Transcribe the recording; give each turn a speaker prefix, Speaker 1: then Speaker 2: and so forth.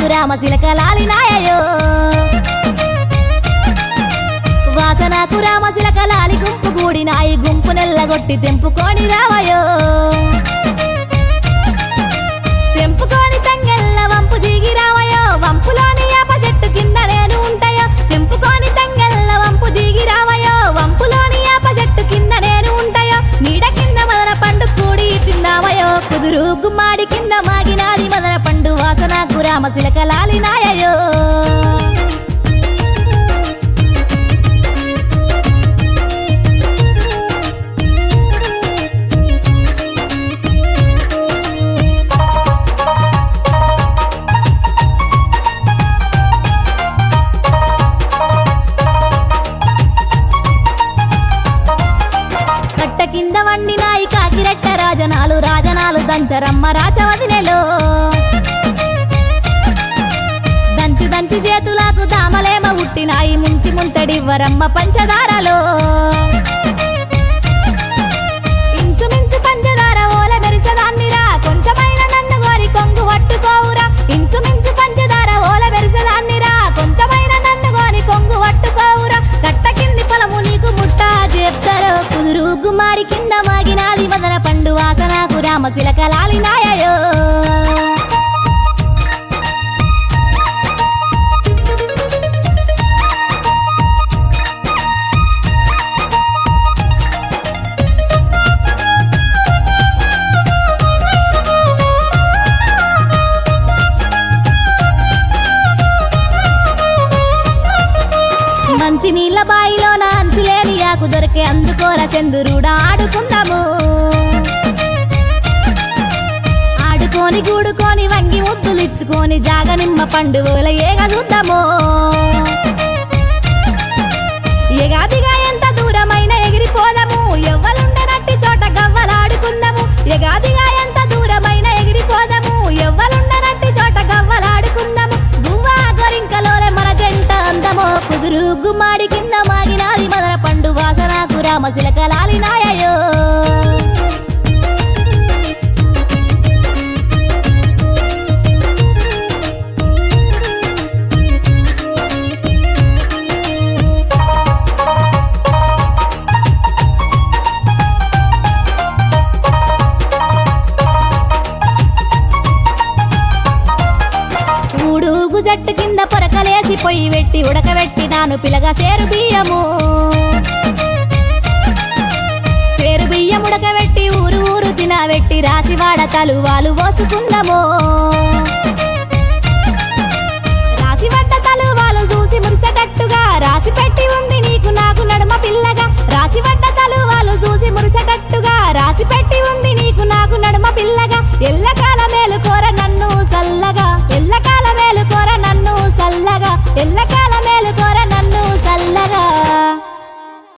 Speaker 1: గురామ శిలకలాలినాయో వాసనకు రామ శిలకలాలి గుంపు గూడినాయి గుంపు నెల్లగొట్టి తెంపుకొని రావయో తెంపుకొని తంగెల్ల వంపు దిగి రావయో వంపులోని యాప చెట్టు కింద నేను ఉంటాయో తెంపుకొని తంగెల్ల వంపు దిగి రావయో వంపులోని యాప చెట్టు కింద నేను ఉంటాయో నీడ కింద మదన పండు కూడి తిందామయో కుదురు గుమ్మాడి కింద మాగినాది మదన పండు వాసన గురామ శిలకలాలినాయో కట్ట కింద వండినాయి కాకిరెట్ట రాజనాలు రాజనాలు దంచరమ్మ రాచవదినెలో దంచు దంచు చేతులకు దామలేమ ఉట్టినాయి ముంచి ముంతడివ్వరమ్మ పంచదారలో ఇంచుమించు పంచదార ఓల మెరిసదాన్నిరా కొంచెమైన నన్ను గోరి కొంగు పట్టుకోవురా ఇంచుమించు పంచదార ఓల మెరిసదాన్నిరా కొంచెమైన నన్ను గోరి కొంగు పట్టుకోవురా కట్ట కింది పొలము నీకు ముట్ట చెప్తారో కుదురు గుమ్మాడి కింద మాగినాది మదన పండు వాసనకు రామ శిలకలాలినాయో మంచి నీళ్ళ బాయిలోన అంచులేని యాకు దొరికే అందుకోర సెందురుడా ఆడుకుందాము ఆడుకొని గూడుకొని వంగి ముద్దులిచ్చుకొని జాగనిమ్మ పండుగల ఏగ చూద్దాము ఎగాదిగా ఎంత దూరమైన ఎగిరిపోదాము ఎవ్వలుండనట్టి చోట గవ్వలాడుకుందాము ఎగాదిగా ఎంత దూరమైన ఎగిరిపోదాము ఎవ్వలుండనట్టి చోట గవ్వలాడుకుందాము గువ్వా గొరింకలోలే మన జంట అందమో కుదురు గుమ్మాడి కింద మాగినాది మదన పండు వాసనకు రామ శిలకలాలినాయో ఊడుగు జట్టు కింద పొరకలేసి పొయ్యి పెట్టి ఉడకబెట్టి నాను పిలగా సేరు బియ్యము సేరు బియ్యం ఉడకబెట్టి ఊరు ఊరు తినబెట్టి రాసి వాడ తలువాలు పోసుకుందాము